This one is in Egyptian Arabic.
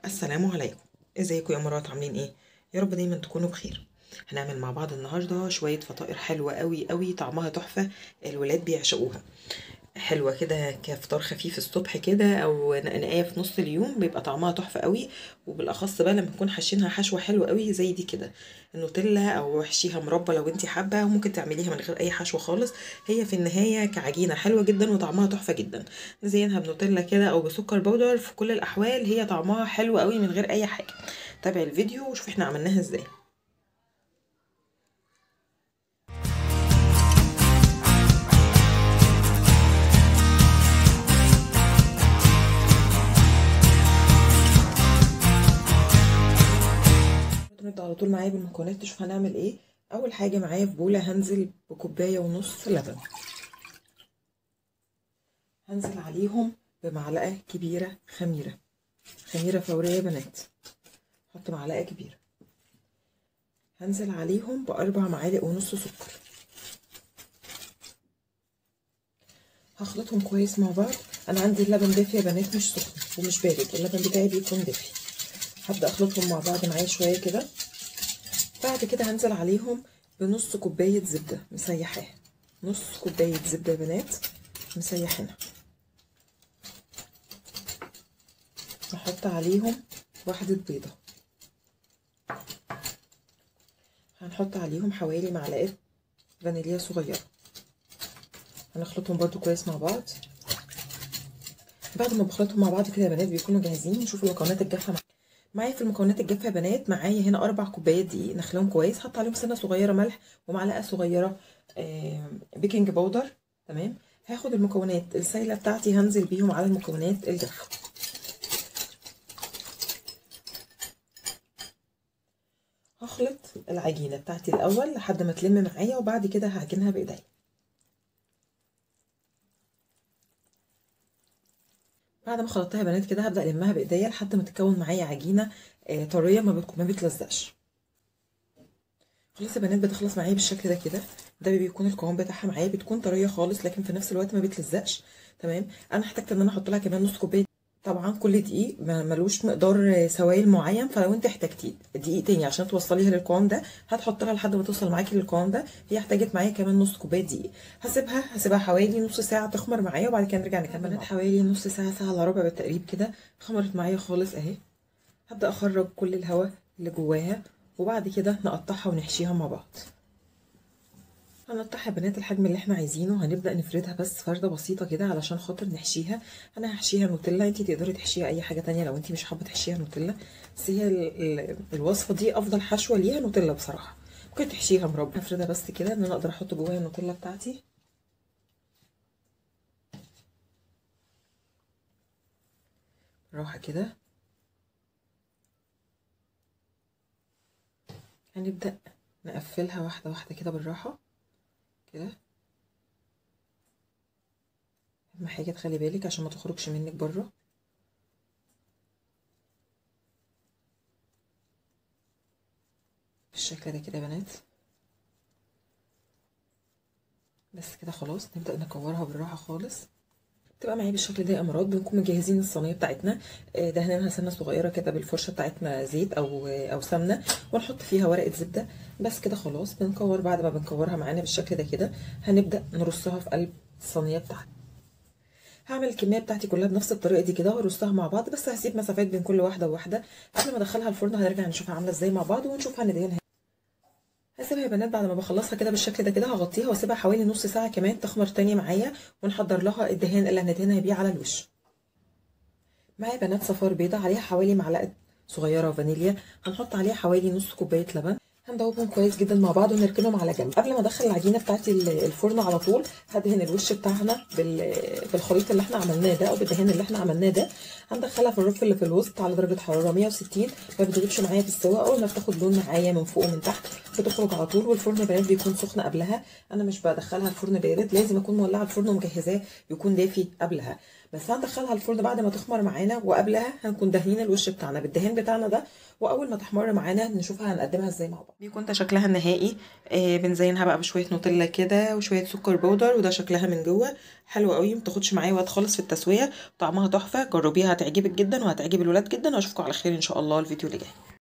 السلام عليكم ازيكم يا مرات عاملين ايه يا رب دايما تكونوا بخير هنعمل مع بعض النهارده شويه فطائر حلوه قوي قوي طعمها تحفه الولاد بيعشقوها حلوه كده كفطار خفيف الصبح كده او نقنقايه في نص اليوم بيبقى طعمها تحفه قوي وبالاخص بقى لما نكون حاشينها حشوه حلوه قوي زي دي كده النوتيلا او احشيها مربى لو انت حابه وممكن تعمليها من غير اي حشوه خالص هي في النهايه كعجينه حلوه جدا وطعمها تحفه جدا نزينها بنوتيلا كده او بسكر بودر في كل الاحوال هي طعمها حلو قوي من غير اي حاجه تابعي الفيديو وشوفي احنا عملناها ازاي نبدا على طول معايا بالمكونات تشوف هنعمل ايه اول حاجه معايا في بوله هنزل بكوبايه ونص لبن هنزل عليهم بمعلقه كبيره خميره خميره فوريه يا بنات حط معلقه كبيره هنزل عليهم باربع معالق ونص سكر هخلطهم كويس مع بعض انا عندي اللبن دافي يا بنات مش سخن ومش بارد اللبن بتاعي بيكون دافي هبدا اخلطهم مع بعض معايا شويه كده بعد كده هنزل عليهم بنص كوبايه زبده مسيحاها نص كوبايه زبده يا بنات مسيحينها نحط عليهم واحده بيضه هنحط عليهم حوالي معلقه فانيليا صغيره هنخلطهم برضو كويس مع بعض بعد ما بخلطهم مع بعض كده يا بنات بيكونوا جاهزين نشوف المكونات الجافه معايا معايا في المكونات الجافه يا بنات معايا هنا اربع كوبايات دقيق نخليهم كويس حط عليهم سنه صغيره ملح ومعلقه صغيره بيكنج باودر تمام هاخد المكونات السايله بتاعتي هنزل بيهم على المكونات الجافه هخلط العجينه بتاعتي الاول لحد ما تلم معايا وبعد كده هعجنها بايديا بعد ما خلطتها يا بنات كده هبدا المها بايديا لحد ما تتكون معايا عجينه آه طريه ما ما بتلزقش خلاص يا بنات بتخلص معايا بالشكل ده كده ده بيكون القوام بتاعها معايا بتكون طريه خالص لكن في نفس الوقت ما بتلزقش تمام انا احتجت ان انا احط لها كمان نص كوبايه طبعا كل دقيق ملوش مقدار سوائل معين فلو انت احتجتي دقيق تاني عشان توصليها للقوام ده هتحط لها لحد ما توصل معاكي للقوام ده هي احتاجت معايا كمان نص كوبايه دقيق هسيبها هسيبها حوالي نص ساعه تخمر معايا وبعد كده نرجع نكمل حوالي نص ساعه ساعه الا ربع بالتقريب كده خمرت معايا خالص اهي هبدا اخرج كل الهواء اللي جواها وبعد كده نقطعها ونحشيها مع بعض هنقطعها يا بنات الحجم اللي احنا عايزينه هنبدا نفردها بس فرده بسيطه كده علشان خاطر نحشيها انا هحشيها نوتيلا انت تقدري تحشيها اي حاجه تانية لو انت مش حابه تحشيها نوتيلا بس هي ال ال الوصفه دي افضل حشوه ليها نوتيلا بصراحه ممكن تحشيها مربى هفردها بس كده ان انا اقدر احط جواها النوتيلا بتاعتي بالراحه كده هنبدا نقفلها واحده واحده كده بالراحه كده اهم حاجه تخلي بالك عشان ما تخرجش منك بره بالشكل ده كده يا بنات بس كده خلاص نبدا نكورها بالراحه خالص تبقى معايا بالشكل ده يا امارات بنكون مجهزين الصينيه بتاعتنا دهنينها سنه صغيره كده بالفرشه بتاعتنا زيت او او سمنه ونحط فيها ورقه زبده بس كده خلاص بنكور بعد ما بنكورها معانا بالشكل ده كده هنبدا نرصها في قلب الصينيه بتاعتنا هعمل الكميه بتاعتي كلها بنفس الطريقه دي كده وارصها مع بعض بس هسيب مسافات بين كل واحده وواحده قبل ما ادخلها الفرن هنرجع نشوفها عامله ازاي مع بعض ونشوف هندهنها هسيبها يا بنات بعد ما بخلصها كده بالشكل ده كده هغطيها واسيبها حوالي نص ساعه كمان تخمر تاني معايا ونحضر لها الدهان اللي هندهنها بيه على الوش معايا بنات صفار بيضه عليها حوالي معلقه صغيره فانيليا هنحط عليها حوالي نص كوبايه لبن هندوبهم كويس جدا مع بعض ونركنهم على جنب قبل ما ادخل العجينه بتاعتي الفرن على طول هدهن الوش بتاعنا بالخليط اللي احنا عملناه ده او بالدهان اللي احنا عملناه ده هندخلها في الرف اللي في الوسط على درجه حراره 160 ما بتغيبش معايا في السوا اول ما بتاخد لون معايا من فوق ومن تحت بتخرج على طول والفرن بنات بيكون سخن قبلها انا مش بدخلها الفرن بارد لازم اكون مولعه الفرن ومجهزاه يكون دافي قبلها بس هندخلها الفرن بعد ما تخمر معانا وقبلها هنكون دهنين الوش بتاعنا بالدهان بتاعنا ده واول ما تحمر معانا نشوفها هنقدمها ازاي مع بعض بيكون ده شكلها النهائي آه بنزينها بقى بشويه نوتيلا كده وشويه سكر بودر وده شكلها من جوه حلو قوي ما تاخدش معايا وقت خالص في التسويه طعمها تحفه جربيها هتعجبك جدا وهتعجب الولاد جدا واشوفكم على خير ان شاء الله الفيديو اللي جاي